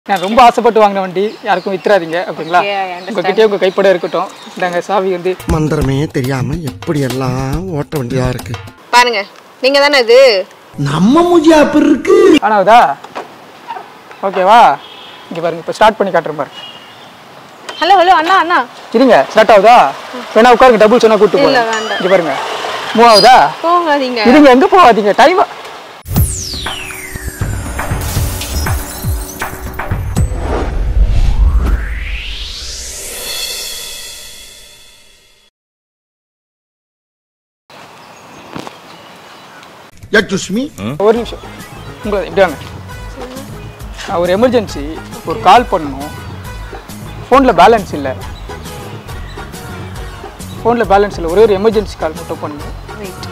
நான் ரொம்ப ஆசைப்பட்டு வாங்கின வண்டி யாருக்கும் வித்துறாதீங்க ஓகேங்களா Okay, I understand. உங்ககிட்டயே உங்க கைப்பட இருக்கட்டும் இந்தாங்க சாவி வந்து மந்திரமே தெரியாம எப்படி எல்லாம் ஓட்ட வேண்டியதா இருக்கு பாருங்க நீங்க தானே இது நம்ம மூஜி அப்படி இருக்கு ஆனாவதா ஓகேவா இங்க பாருங்க இப்போ ஸ்டார்ட் பண்ணி காட்டுறேன் பாருங்க ஹலோ ஹலோ அண்ணா அண்ணா இருங்க ஸ்டார்ட் ஆகுதா வேணா உட்காருங்க டபுள் சொன்னா கூட்டு இல்ல, போறேன் வேண்டாம். இங்க பாருங்க மூவ் ஆகுதா போகாதீங்க இருங்க எங்க போகாதீங்க டைம் சுஷ்மி ஒரு நிமிஷம் உங்களை இப்படி வாங்க நான் ஒரு எமர்ஜென்சி ஒரு கால் பண்ணணும் ஃபோனில் பேலன்ஸ் இல்லை ஃபோனில் பேலன்ஸ் இல்லை ஒரே ஒரு எமர்ஜென்சி கால் மட்டும் பண்ணணும் வெயிட்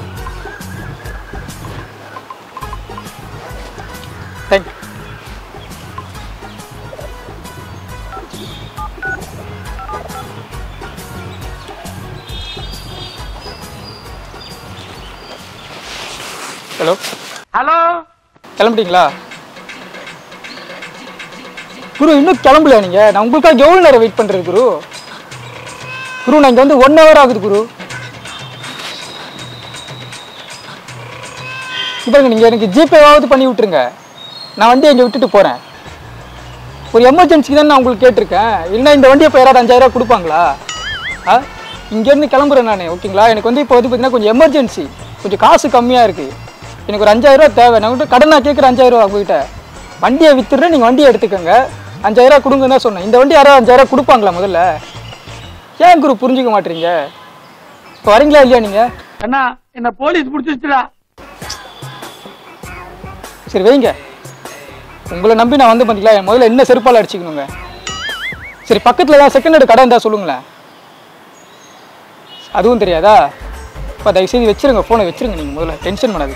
தேங்க்யூ ஹலோ ஹலோ கிளம்பிட்டீங்களா குரு இன்னும் கிளம்பலையா நீங்க நான் உங்களுக்காக எவ்வளோ நேரம் வெயிட் பண்றது குரு குரு நான் இங்க வந்து ஒன் ஹவர் ஆகுது குரு பாருங்க நீங்க எனக்கு ஜிபேவாவது பண்ணி விட்டுருங்க நான் வண்டியை இங்கே விட்டுட்டு போறேன் ஒரு எமர்ஜென்சிக்கு தான் நான் உங்களுக்கு கேட்டிருக்கேன் இல்லைன்னா இந்த வண்டியை இப்போ யாராவது அஞ்சாயிரம் ரூபாய் கொடுப்பாங்களா ஆ இங்கேருந்து கிளம்புறேன் நான் ஓகேங்களா எனக்கு வந்து இப்போ வந்து பார்த்தீங்கன்னா கொஞ்சம் எமர்ஜென்சி கொஞ்சம் காசு கம்மியாக இருக்குது எனக்கு ஒரு அஞ்சாயிரம் ரூபாய் தேவை நான் வந்து கடனாக கேட்குறேன் அஞ்சாயிரம் ரூபா உங்ககிட்ட வண்டியை வித்துடுறேன் நீங்கள் வண்டியை எடுத்துக்கோங்க அஞ்சாயிரம் ரூபாய் கொடுங்கன்னு தான் சொன்னேன் இந்த வண்டி யாராவது அஞ்சாயிரம் ரூபாய் கொடுப்பாங்களா முதல்ல ஏன் குரு புரிஞ்சுக்க மாட்டீங்க இப்போ வரீங்களா இல்லையா நீங்கள் அண்ணா என்ன போலீஸ் பிடிச்சிருச்சுடா சரி வைங்க உங்களை நம்பி நான் வந்து பார்த்தீங்களா என் முதல்ல என்ன செருப்பால் அடிச்சுக்கணுங்க சரி பக்கத்தில் ஏதாவது செகண்ட் ஹேண்ட் கடை இருந்தால் சொல்லுங்களேன் அதுவும் தெரியாதா இப்போ தயவுசெய்து வச்சிருங்க ஃபோனை வச்சிருங்க நீங்கள் முதல்ல டென்ஷன் பண்ணாது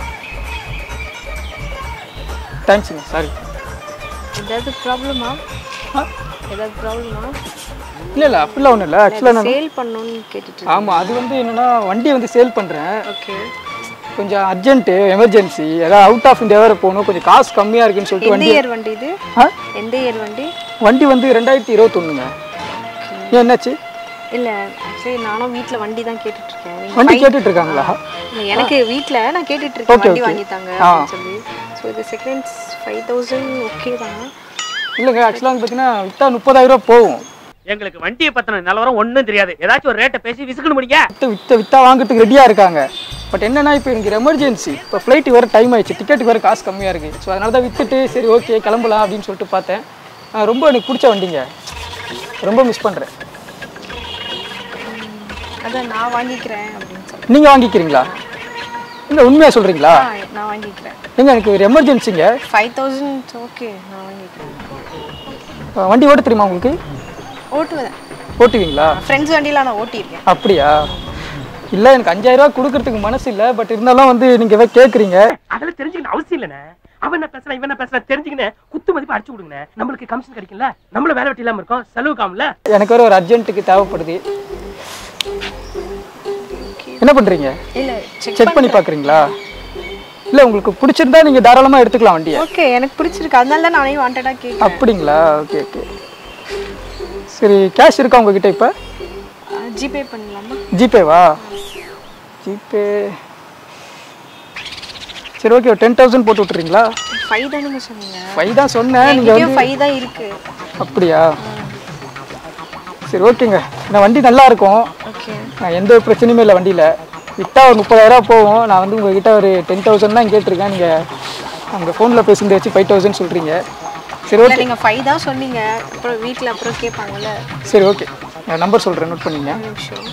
தேங்க்ஸுங்க சாரி ஏதாவது ப்ராப்ளமா ஏதாவது ப்ராப்ளமா இல்லை இல்லை அப்படிலாம் ஒன்றும் இல்லை ஆக்சுவலாக நான் சேல் பண்ணணும்னு கேட்டுட்டு ஆமாம் அது வந்து என்னென்னா வண்டியை வந்து சேல் பண்ணுறேன் ஓகே கொஞ்சம் அர்ஜென்ட்டு எமர்ஜென்சி ஏதாவது அவுட் ஆஃப் இந்தியா வேறு போகணும் கொஞ்சம் காசு கம்மியாக இருக்குன்னு சொல்லிட்டு எந்த வண்டி இயர் வண்டி இது ஆ எந்த இயர் வண்டி வண்டி வந்து ரெண்டாயிரத்தி இருபத்தொன்னுங்க ஏன் என்னாச்சு இல்ல ஆக்சுவலி நானும் வீட்ல வண்டி தான் கேட்டுட்டு இருக்கேன் நீங்க வண்டி five- கேட்டுட்டு இருக்காங்களா இல்ல, எனக்கு வீட்ல நான் கேட்டுட்டு இருக்கேன் Okay, வண்டி okay. வாங்கி தாங்க ஆ. அப்படின்னு சொல்லி ஸோ இது செகண்ட்ஸ் ஃபைவ் தௌசண்ட் ஓகே தான் இல்லைங்க ஆக்சுவலாக வந்து பார்த்தீங்கன்னா வித்தா முப்பதாயிரம் ரூபாய் போகும் எங்களுக்கு வண்டியை பத்தின நிலவரம் ஒண்ணும் தெரியாது ஏதாச்சும் ஒரு ரேட்டை பேசி விசுக்கணும் முடியுங்க வித்த வித்த வித்தா வாங்குறதுக்கு ரெடியாக இருக்காங்க பட் என்னன்னா இப்போ எனக்கு எமர்ஜென்சி இப்போ ஃப்ளைட்டு வேறு டைம் ஆயிடுச்சு டிக்கெட்டுக்கு வேறு காசு கம்மியாக இருக்குது ஸோ அதனால தான் வித்துட்டு சரி ஓகே கிளம்பலாம் அப்படின்னு சொல்லிட்டு பார்த்தேன் ஆ, ரொம்ப எனக்கு பிடிச்ச வண்டிங்க ரொம்ப மிஸ் பண்ணுறேன் அதான் நான் வாங்கிக்கிறேன் அப்படின்னு சொல்லி நீங்கள் வாங்கிக்கிறீங்களா இல்லை உண்மையாக சொல்கிறீங்களா ஆ, நான் வாங்கிக்கிறேன் ஏங்க எனக்கு ஒரு எமர்ஜென்சிங்க ஃபைவ் தௌசண்ட் ஓகே நான் வாங்கிக்கிறேன் ஆ, வண்டி ஓட்ட தெரியுமா உங்களுக்கு ஓட்டுவேன் ஓட்டுவீங்களா ஃப்ரெண்ட்ஸ் வண்டியில் நான் ஓட்டியிருக்கேன் அப்படியா இல்லை எனக்கு அஞ்சாயிரம் ரூபாய் கொடுக்கறதுக்கு மனசு இல்லை பட் இருந்தாலும் வந்து நீங்கள் ஏதோ கேட்குறீங்க அதெல்லாம் தெரிஞ்சுக்கணும் அவசியம் இல்லைண்ணே அவன் என்ன பேசுனா இவன் என்ன பேசுனா தெரிஞ்சுக்கினே குத்து மதிப்பு அடிச்சு விடுங்கண்ணே நம்மளுக்கு கமிஷன் கிடைக்கும்ல நம்மள வேலை வெட்டி இல்லாம இருக்கோம் செலவு காமல எனக்கு வேறு ஒரு அர்ஜென்ட்டுக்கு தேவைப்படுது என்ன பண்ணுறீங்க இல்லை செக் செக் பண்ணி பார்க்குறீங்களா இல்லை உங்களுக்கு பிடிச்சிருந்தா நீங்கள் தாராளமாக எடுத்துக்கலாம் வண்டியை ஓகே எனக்கு பிடிச்சிருக்கு அதனால தான் நானே வாண்டடாக கேட்குறேன் அப்படிங்களா ஓகே ஓகே சரி கேஷ் இருக்கா உங்ககிட்ட இப்போ ஜிபே பண்ணலாமா ஜிபேவா ஜிபே சரி ஓகே டென் தௌசண்ட் போட்டு விட்டுறீங்களா ஃபைவ் தானே சொன்னீங்க ஃபைவ் தான் சொன்னேன் நீங்கள் என்கிட்டயும் வந்து ஃபைவ் தான் இருக்கு அப்படியா சரி ஓகேங்க இந்த வண்டி நல்லா இருக்கும் ஓகே நான் எந்த ஒரு பிரச்சனையுமே இல்லை வண்டியில் விட்டா ஒரு முப்பதாயிரம் போகும் நான் வந்து உங்ககிட்ட ஒரு டென் தௌசண்ட் தான் கேட்டிருக்கேன் நீங்கள் அங்கே ஃபோனில் பேசுனதை வச்சு ஃபைவ் தௌசண்ட் சொல்கிறீங்க சரி இல்லை ஓகே நீங்கள் ஃபைவ் தான் சொன்னீங்க அப்புறம் வீட்டில் அப்புறம் கேட்பாங்கல்ல சரி ஓகே நான் நம்பர் சொல்கிறேன் நோட் பண்ணிங்க ஒரு நிமிஷம்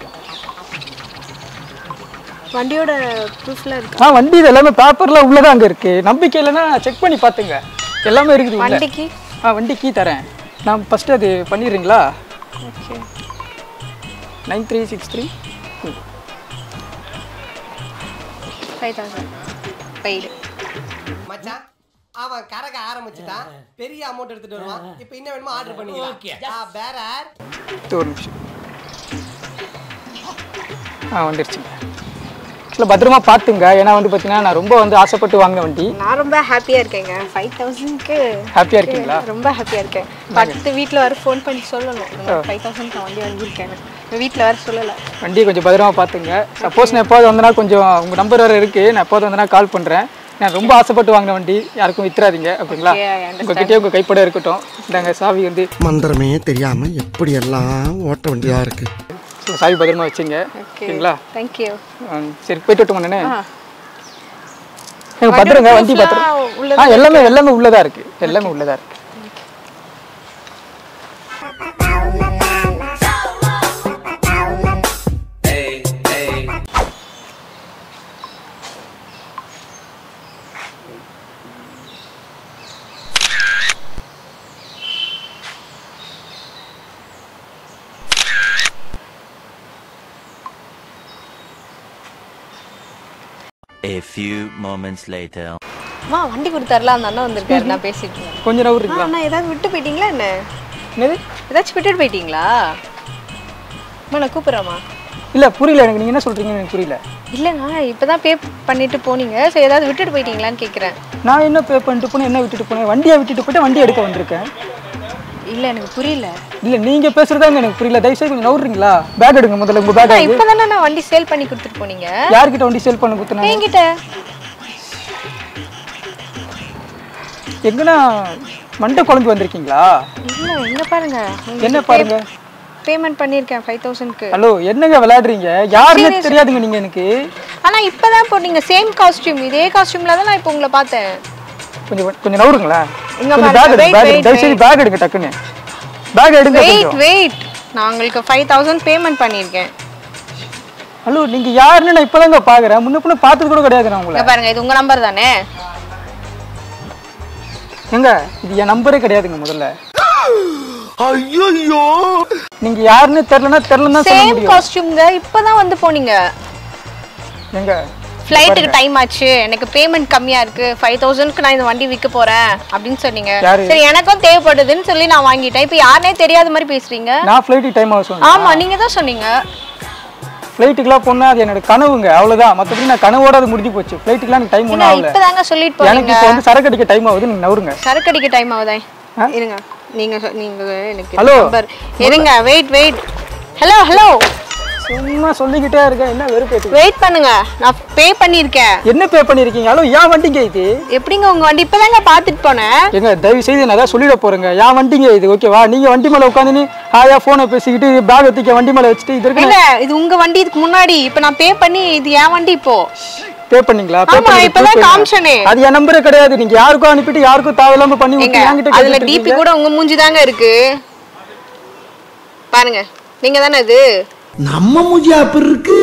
வண்டியோட ப்ரூஃப்ல இருக்கு ஆ வண்டி இது எல்லாமே பேப்பர்லாம் உள்ளே தான் அங்கே இருக்குது நம்பிக்கை இல்லைன்னா செக் பண்ணி பார்த்துங்க எல்லாமே இருக்குது உள்ள வண்டிக்கு ஆ வண்டி கீ தரேன் நான் ஃபஸ்ட்டு அது பண்ணிடுறீங்களா okay nine three six three five thousand paid மச்சான் அவன் கறக்க ஆரம்பிச்சுட்டான் பெரிய அமௌண்ட் எடுத்துட்டு வருவான் இப்போ என்ன வேணுமோ ஆர்டர் பண்ணிக்கலாம் வேற ஒரு நிமிஷம் ஆ வந்துருச்சுங்க ஆக்சுவலாக பத்திரமா பார்த்துங்க ஏன்னா வந்து பார்த்தீங்கன்னா நான் ரொம்ப வந்து ஆசைப்பட்டு வாங்கின வண்டி நான் ரொம்ப ஹாப்பியா இருக்கேங்க ஃபைவ் தௌசண்ட்க்கு ஹாப்பியாக இருக்கீங்களா ரொம்ப ஹாப்பியா இருக்கேன் பத்து வீட்ல வர ஃபோன் பண்ணி சொல்லணும் ஃபைவ் தௌசண்ட் நான் வண்டி வாங்கியிருக்கேன் வீட்ல வர சொல்லல வண்டியை கொஞ்சம் பத்திரமா பார்த்துங்க சப்போஸ் நான் எப்போது வந்தனா கொஞ்சம் உங்கள் நம்பர் வேறு இருக்குது நான் எப்போது வந்தனா கால் பண்ணுறேன் நான் ரொம்ப ஆசைப்பட்டு வாங்கின வண்டி யாருக்கும் வித்துறாதீங்க ஓகேங்களா Okay, I understand. உங்ககிட்டயே உங்கள் கைப்பட இருக்கட்டும் இந்தாங்க சாவி வந்து மந்திரமே தெரியாம எப்படி எல்லாம் ஓட்ட வேண்டியதா இருக்கு ஸோ சாவி பத்திரமா வச்சுங்க ஓகே ஓகேங்களா தேங்க்யூ ஆ, சரி போயிட்டு விட்டுமா நானு ஆ. எங்க பத்திரங்க வண்டி பத்திரம் proofலாம் உள்ளதா ஆ எல்லாமே எல்லாமே உள்ளதா இருக்கு எல்லாமே உள்ளதா இருக்கு A few moments later. அம்மா வண்டி கொடுத்தாருல அந்த அண்ணா வந்திருக்காரு நான் பேசிட்டு இருக்கேன் கொஞ்சம் நவுறீங்களா அண்ணா ஏதாவது விட்டு போயிட்டீங்களா என்ன என்னது ஏதாச்சும் விட்டுட்டு போயிட்டீங்களா அம்மா நான் கூப்பிட்றேம்மா இல்ல புரியல எனக்கு நீங்க என்ன சொல்றீங்கன்னு எனக்கு புரியல இல்லைண்ணா இப்போ தான் பே பண்ணிட்டு போனீங்க ஸோ ஏதாவது விட்டுட்டு போயிட்டீங்களான்னு கேட்குறேன் நான் என்ன பே பண்ணிட்டு போனேன் என்ன விட்டுட்டு போனேன் வண்டியை விட்டுட்டு போயிட்டு வண்டி எடுக்க வந்திருக்கேன் இல்லை எனக்கு புரியல இல்ல நீங்க பேசுறதாங்க எனக்கு புரியல தயவுசெய்து கொஞ்சம் நவுறீங்களா பேக் எடுங்க முதல்ல உங்க பேக் ஆகுது இப்போ தானே நான் வண்டி சேல் பண்ணி கொடுத்துட்டு போனீங்க யார்கிட்ட வண்டி சேல் பண்ண குத்துனாங்க என்கிட்ட எங்கன்னா மண்டை குழம்பு வந்திருக்கீங்களா இல்லை எங்க பாருங்க என்ன பாருங்க பேமெண்ட் பண்ணியிருக்கேன் ஃபைவ் தௌசண்ட்க்கு ஹலோ என்னங்க விளையாடுறீங்க யாருன்னு தெரியாதுங்க நீங்க எனக்கு ஆனால் இப்போ தான் போட்டீங்க சேம் காஸ்டியூம் இதே காஸ்டியூமில் தான் நான் இப்போ உங்களை பார்த்தேன் கொஞ்சம் கொஞ்சம் நவுருங்களா இங்க கொஞ்சம் பாருங்க, பேக் எடுங்க wait, பேக் wait, எடுங்க தயவுசெய்து பேக் எடுங்க டக்குன்னு பேக் எடுங்க வெயிட் கொஞ்சம் வெயிட் நான் உங்களுக்கு ஃபைவ் தௌசண்ட் பேமெண்ட் பண்ணியிருக்கேன் ஹலோ நீங்க யாருன்னு நான் இப்பதாங்க பாக்குறேன் முன்ன பின்ன பார்த்தது கூட கிடையாது நான் உங்களை இங்க பாருங்க இது உங்க நம்பர் தானே எங்க இது என் நம்பரே கிடையாதுங்க முதல்ல ஐயோ நீங்க யாருன்னு தெரியலன்னா தெரியலன்னு தான் சொல்ல சேம் முடியும் காஸ்டியூம்ங்க இப்பதான் வந்து போனீங்க எங்க ஃப்ளைட்டுக்கு டைம் ஆச்சு எனக்கு பேமெண்ட் கம்மியா இருக்கு ஃபைவ் தௌசண்ட்க்கு நான் இந்த வண்டி விற்க போறேன் அப்படின்னு சொன்னீங்க யாரு? சரி எனக்கும் தேவைப்படுதுன்னு சொல்லி நான் வாங்கிட்டேன் இப்போ யாருனே தெரியாத மாதிரி பேசுறீங்க நான் ஃப்ளைட்டுக்கு டைம் ஆக சொன்னேன் ஆமா நீங்க தான் சொன்னீங்க ஃப்ளைட்டுக்குலாம் போனா அது என்னோட கனவுங்க அவ்வளவுதான் மற்றபடி நான் கனவோட அது முடிஞ்சு போச்சு ஃப்ளைட்டுக்குலாம் எனக்கு டைம் ஒன்றும் ஆகல இப்பதாங்க சொல்லிட்டு எனக்கு போறீங்க இப்போ வந்து சரக்கு அடிக்க டைம் ஆகுது நீங்க நவருங்க சரக்கு அடிக்க டைம் ஆகுதே ஆ? இருங்க நீங்க சொ- நீங்க எனக்கு Hello? நம்பர் இருங்க வெயிட் வெயிட் ஹலோ ஹலோ சும்மா சொல்லிக்கிட்டே இருக்கேன் என்ன வெறுப்பேத்து வெயிட் பண்ணுங்க நான் பே பண்ணியிருக்கேன் என்ன பே பண்ணிருக்கீங்க ஹலோ ஏன் வண்டிங்க இது எப்படிங்க உங்க வண்டி இப்பதாங்க பார்த்துட்டு போனேன் எங்க தயவு செய்து நான் ஏதாவது சொல்லிட போறேங்க ஏன் வண்டிங்க இது ஓகேவா நீங்க வண்டி மேல உட்காந்துன்னு ஹாயா போனை பேசிக்கிட்டு பேக் தூக்கி வண்டி மேல வச்சுட்டு இது இருக்கு இல்ல இது உங்க வண்டி இதுக்கு முன்னாடி இப்ப நான் பே பண்ணி இது என் வண்டி இப்போ பே பண்ணீங்களா பே ஆமா, பண்ணி இப்பதான் காமிச்சனே. அது என் நம்பரே கிடையாது நீங்க யாருக்கும் அனுப்பிட்டு யாருக்கும் தேவையில்லாம பண்ணி எங்க விட்டு என்கிட்ட அதுல கேட்டுட்டு டிபி இருக்கீங்க. கூட உங்க மூஞ்சி தாங்க இருக்கு பாருங்க நீங்க தானே இது நம்ம மூஞ்சியா அப்படி இருக்கு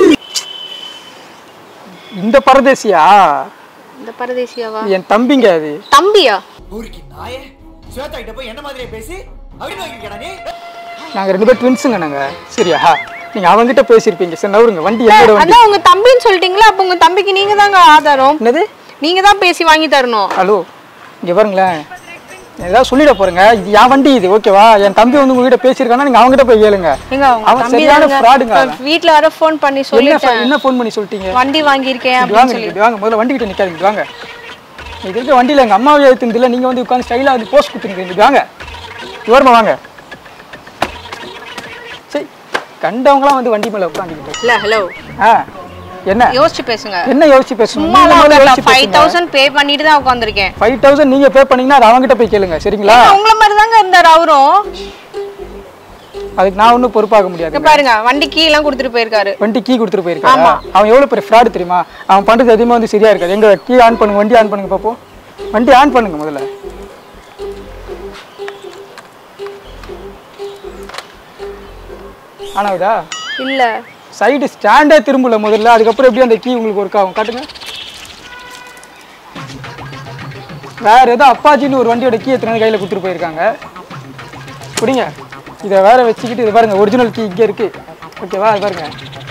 இந்த பரதேசியா இந்த பரதேசியாவா என் தம்பிங்க அது தம்பியா ஊருக்கு நாயே ஸ்வேதா கிட்ட போய் என்ன மாதிரியே பேசி அப்படின்னு வாங்கிருக்கடா நீ நாங்க ரெண்டு பேரும் ட்வின்ஸுங்க நாங்க சரியா நீங்க அவங்கிட்ட பேசியிருப்பீங்க சரி நவருங்க வண்டி என்னோட வண்டி அதான் உங்க தம்பின்னு சொல்லிட்டீங்களா அப்ப உங்க தம்பிக்கு நீங்க தாங்க ஆதாரம் என்னது நீங்க தான் பேசி வாங்கி தரணும் ஹலோ இங்க பாருங்களேன் நான் ஏதாவது சொல்லிட போறேங்க இது என் வண்டி இது ஓகேவா என் தம்பி வந்து உங்ககிட்ட பேசியிருக்கானா நீங்க அவங்ககிட்ட போய் கேளுங்க எங்க உங்க அவன் தம்பி சரியான தாங்க ஃப்ராடுங்க இப்ப வீட்ல வர ஃபோன் பண்ணி என்ன சொல்லிட்டேன் ஃப- என்ன ஃபோன் பண்ணி சொல்லிட்டீங்க வண்டி வாங்கியிருக்கேன் இப்படி அப்படின்னு வாங்க சொல்லி இப்படி வாங்க முதல்ல வண்டி கிட்ட நிக்காதீங்க இப்படி வாங்க இது இருக்க வண்டியில எங்க அம்மாவை ஏத்துனது இல்ல நீங்க வந்து உட்காந்து ஸ்டைலா வந்து போஸ்ட் கொடுத்துருக்கீங்க இப்படி வாங்க ஓரமா வாங்க சரி கண்டவங்களாம் வந்து வண்டி மேல உட்காந்துக்கிட்டு இல்ல ஹலோ ஆ என்ன யோசிச்சு பேசுங்க என்ன யோசிச்சு பேசணும் சும்மா நீங்க முதல்ல யோசிச்சு ஃபைவ் பேசுங்க தௌசண்ட் பே பண்ணிட்டு தான் உட்காந்துருக்கேன் ஃபைவ் தௌசண்ட் நீங்க பே பண்ணீங்கன்னா அது அவங்ககிட்ட போய் கேளுங்க சரிங்களா உங்கள மாதிரி தாங்க இருந்தாரு அவரும் அதுக்கு நான் ஒன்றும் பொறுப்பாக முடியாது இங்க பாருங்க வண்டி கீ எல்லாம் கொடுத்துட்டு போயிருக்காரு வண்டி கீ கொடுத்துட்டு போயிருக்காங்க அவன் எவ்வளவு பெரிய ஃப்ராடு தெரியுமா அவன் பண்றது எதுவுமே வந்து சரியா இருக்காது எங்க கீ ஆன் பண்ணுங்க வண்டி ஆன் பண்ணுங்க பாப்போம் வண்டி ஆன் பண்ணுங்க முதல்ல ஆனாவுதா இல்ல சைடு ஸ்டாண்டே திரும்பல முதல்ல அதுக்கப்புறம் எப்படி அந்த கீ உங்களுக்கு ஒர்க் ஆகும் காட்டுங்க வேற ஏதோ அப்பாச்சின்னு ஒரு வண்டியோட கீ எத்தனை கையில கொடுத்துட்டு போயிருக்காங்க புடிங்க இதை வேற வச்சுக்கிட்டு இது பாருங்க ஒரிஜினல் கீ இங்க இருக்கு ஓகேவா இது பாருங்க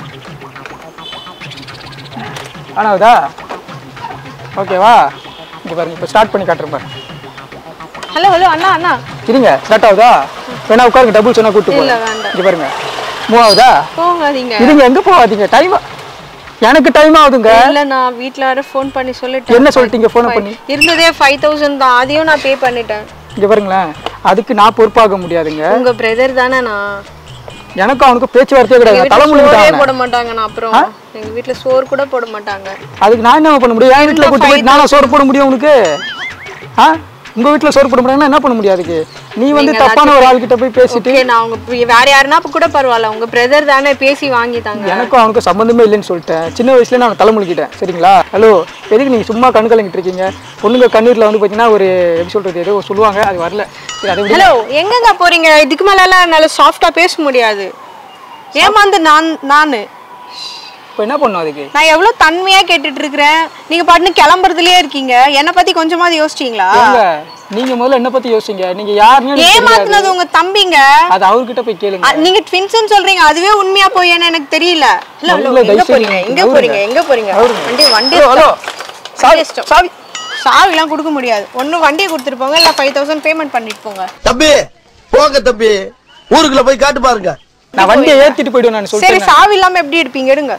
ஆனாவுதா ஓகேவா இங்க பாருங்க இப்போ ஸ்டார்ட் பண்ணி காட்டுறேன் பாருங்க ஹலோ ஹலோ அண்ணா அண்ணா இருங்க ஸ்டார்ட் ஆகுதா வேணா உட்காருங்க டபுள் சொன்னா கூட்டு இல்ல, போறேன் வேண்டாம். இங்க பாருங்க மூவ் ஆகுதா போகாதீங்க இருங்க எங்க போகாதீங்க டைம் எனக்கு டைம் ஆகுதுங்க இல்ல நான் வீட்ல வர ஃபோன் பண்ணி சொல்லிட்டேன் என்ன சொல்லிட்டீங்க phone பண்ணி? இருந்ததே ஃபைவ் தௌசண்ட் தான் அதையும் நான் பே பண்ணிட்டேன் இங்க பாருங்களேன் அதுக்கு நான் பொறுப்பாக முடியாதுங்க உங்க பிரதர் தானே நான் எனக்கும் அவனுக்கு பேச்சுவார்த்தையே எங்க கிடையாது வீட்ல தலைமுடி சோறே போட மாட்டாங்க நான் அப்புறம் எங்க வீட்ல சோறு கூட போட மாட்டாங்க அதுக்கு நான் என்ன பண்ண முடியும் என் வீட்டில் கூட்டு போயிட்டு நானும் சோறு போட முடியும் உனக்கு ஆ உங்க வீட்டில் சோறு போட முடியாங்கன்னா என்ன பண்ண முடியும் அதுக்கு நீ வந்து நீங்க தப்பான ஒரு ஆள்கிட்ட போய் பேசிட்டு ஓகே நான் உங்க பி- வேற யாருன்னா அப்ப கூட பரவாயில்ல உங்க பிரதர் தானே பேசி வாங்கிட்டாங்க எனக்கும் அவனுக்கும் சம்மந்தமே இல்லைன்னு சொல்லிட்டேன் சின்ன வயசுல நான் தலைமுழுக்கிட்டேன் சரிங்களா ஹலோ எதுக்கு நீங்க சும்மா கண் கலங்கிட்டு இருக்கீங்க பொண்ணுங்க கண்ணீர்ல வந்து பார்த்தீங்கன்னா ஒரு எப்படி சொல்றது ஏதோ சொல்லுவாங்க அது வரல சரி அதை விட ஹலோ எங்கங்க போறீங்க இதுக்கு மேல எல்லாம் என்னால சாஃப்டா பேச முடியாது ஏமாந்து நான் நானு இப்போ என்ன பண்ணும் அதுக்கு நான் எவ்வளவு தன்மையா கேட்டுட்டு இருக்கிறேன் நீங்க பாட்டுன்னு கிளம்புறதுலயே இருக்கீங்க என்ன பத்தி கொஞ்சமாவது யோசிச்சீங்களா ஏங்க நீங்க முதல்ல என்ன பத்தி யோசிங்க நீங்க யாருன்னு எனக்கு தெரியாது. ஏமாத்துனது உங்க தம்பிங்க அது அவர்கிட்ட போய் கேளுங்க அ- நீங்க ட்வின்ஸ்னு சொல்றீங்க அதுவே உண்மையா போயேன்னு எனக்கு தெரியல இல்ல இல்ல முதல்ல எங்க தயவு போறீங்க செய்து எங்க நவுருங்க. போறீங்க எங்க போறீங்க வண்டி வண்டி ஹலோ, ஹலோ சாவி இஷ்டம். சாவி சாவிலாம் கொடுக்க முடியாது ஒண்ணு வண்டியை கொடுத்துட்டு போங்க இல்ல ஃபைவ் தௌசண்ட் பேமெண்ட் பண்ணிட்டு போங்க தம்பி போங்க தம்பி ஊருக்குள்ள போய் காட்டு பாருங்க நான் வண்டியை ஏத்திட்டு போயிடுவேன் நான் சரி சொல்லிட்டேன் சாவி இல்லாம எப்படி எடுப்பீங்க எடுங்க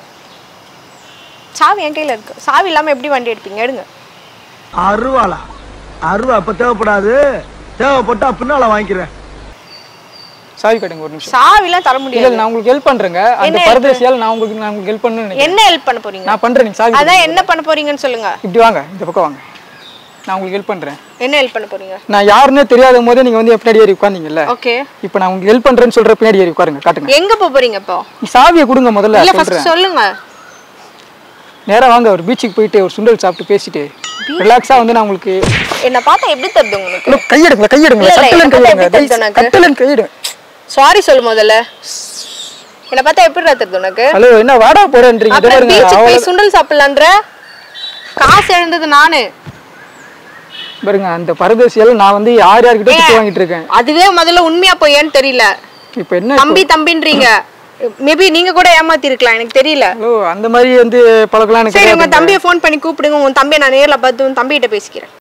சாவி என் கையில இருக்கு சாவி இல்லாம எப்படி வண்டி எடுப்பீங்க எடுங்க அருவாளா அருவா அப்ப தேவைப்படாது தேவைப்பட்டா பின்னால வாங்கிக்கிறேன் சாவி கட்டுங்க ஒரு நிமிஷம் சாவிலாம் தர இல்ல முடியாது நான் உங்களுக்கு ஹெல்ப் பண்றேங்க அந்த என்ன help? பரதேசியால நான் உங்களுக்கு நான் உங்களுக்கு ஹெல்ப் பண்ணணும்னு நினைக்கிறேன் என்ன ஹெல்ப் பண்ண போறீங்க நான் பண்றேன் நீங்க சாவி அதான் கொடுங்க. என்ன பண்ண போறீங்கன்னு சொல்லுங்க இப்படி வாங்க இந்த பக்கம் வாங்க நான் உங்களுக்கு ஹெல்ப் பண்றேன் என்ன ஹெல்ப் பண்ண போறீங்க நான் யாருன்னே தெரியாத போதே நீங்க வந்து என் பின்னாடி ஏறி உட்காந்தீங்கல்ல ஓகே இப்போ நான் உங்களுக்கு ஹெல்ப் பண்றேன்னு சொல்ற பின்னாடி ஏறி உட்காருங்க காட்டுங்க எங்க போப் போறீங்க இப்போ நீ சாவியை கொடுங்க முதல்ல இல்ல ஃபர்ஸ்ட் சொல்றேன் சொல்லுங்க நேரா வாங்க ஒரு பீச்சுக்கு போயிட்டு ஒரு சுண்டல் சாப்பிட்டு பேசிட்டு ரிலாக்ஸா வந்து நான் உங்களுக்கு என்ன பார்த்தா எப்படி தருது உங்களுக்கு இல்ல, கையெடுங்க கையெடுங்க இல்ல, இல்ல, கட்டலன் என்ன பார்த்தா கையெடுங்க எப்படி தெரியுது உனக்கு? கட்டலன் கையெடுங்க சாரி சொல்லு முதல்ல என்ன பார்த்தா எப்படி தருது உனக்கு ஹலோ என்ன வாடா போறேன்றீங்க இதோ அப்புறம் பாருங்க பீச்சுக்கு அவ்வளவு- போய் சுண்டல் சாப்பிடலான்ற காசு எழுந்தது நானு பாருங்க அந்த பரதேசியால நான் வந்து யார் யார்கிட்ட திட்டு வாங்கிட்டு இருக்கேன் அதுவே முதல்ல உண்மையா பொய்யான்னு தெரியல இப்போ என்ன தம்பி தம்பின்றீங்க மேபி நீங்க கூட ஏமாத்தி இருக்கலாம் எனக்கு தெரியல ஹலோ அந்த மாதிரி வந்து பழக்கலாம் எனக்கு சரி உங்க கிடையாதுங்க. தம்பியை ஃபோன் பண்ணி கூப்பிடுங்க உங்க தம்பியை நான் நேர்ல பார்த்து உங்க தம்பிகிட்ட பேசிக்கிறேன்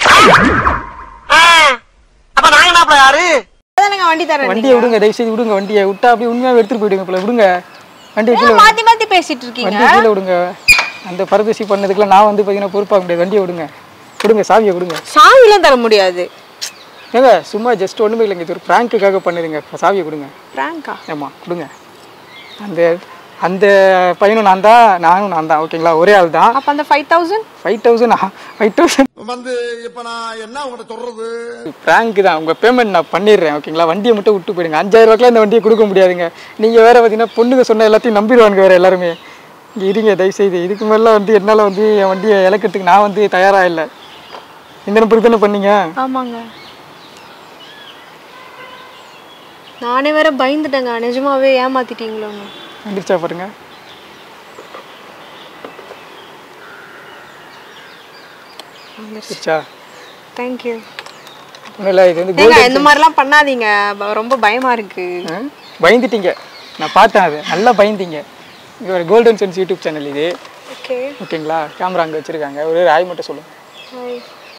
அப்ப நாங்க என்ன யாரு அதானங்க வண்டி தரேன் வண்டியை விடுங்க தயவு செய்து விடுங்க வண்டியை விட்டா அப்படியே உண்மையாக எடுத்துட்டு போயிடுங்க போல விடுங்க வண்டியை கீழே விடுங்க. மாத்தி மாத்தி பேசிட்டு இருக்கீங்க வண்டியை கீழே விடுங்க அந்த பரதேசி பண்ணதுக்குலாம் நான் வந்து பார்த்தீங்கன்னா பொறுப்பாக முடியாது வண்டியை விடுங்க விடுங்க சாவியை விடுங்க சாவிலாம் தர முடியாது ஏங்க சும்மா ஜஸ்ட் ஒன்றுமே இல்லைங்க இது ஒரு ப்ராங்க்குக்காக பண்ணுதுங்க சாவியை கொடுங்க பிராங்கா ஆமாம் கொடுங்க அந்த அந்த பையனும் நான் தான் நானும் நான் தான் ஓகேங்களா ஒரே ஆள் தான் அப்ப அந்த five thousand five thousand five thousand வந்து இப்ப நான் என்ன உங்கள்ட்ட சொல்றது ப்ராங்க் தான் உங்கள் பேமெண்ட் நான் பண்ணிடுறேன் ஓகேங்களா வண்டியை மட்டும் விட்டு போயிடுங்க அஞ்சாயிரம் ரூபாய்க்குலாம் இந்த வண்டியை கொடுக்க முடியாதுங்க நீங்கள் வேறு பார்த்தீங்கன்னா பொண்ணுங்க சொன்ன எல்லாத்தையும் நம்பிடுவானுங்க வேறு எல்லாருமே இங்கே இருங்க தயவுசெய்து இதுக்கு மேலே வந்து என்னால் வந்து என் வண்டியை இழக்கிறதுக்கு நான் வந்து தயாராக இல்லை இந்த நம்பருக்கு தானே பண்ணீங்க ஆமாங்க நானே வேற பயந்துட்டேங்க நிஜமாவே ஏமாத்திட்டீங்களோன்னு வந்துருச்சா பாருங்க வந்துருச்சா தேங்க்யூ ஒன்றும் இல்லை இது வந்து ஏங்க கோல்டு இந்த மாதிரிலாம் பண்ணாதீங்க ப- ரொம்ப பயமா இருக்கு ஆ? பயந்துட்டீங்க நான் பார்த்தேன் அது நல்லா பயந்தீங்க இது ஒரு கோல்டன் சென்ஸ் யூடியூப் சேனல் இது ஓகே ஓகேங்களா கேமரா அங்கே வச்சுருக்காங்க ஒரு ராய் மட்டும் சொல்லுங்கள் ஹாய்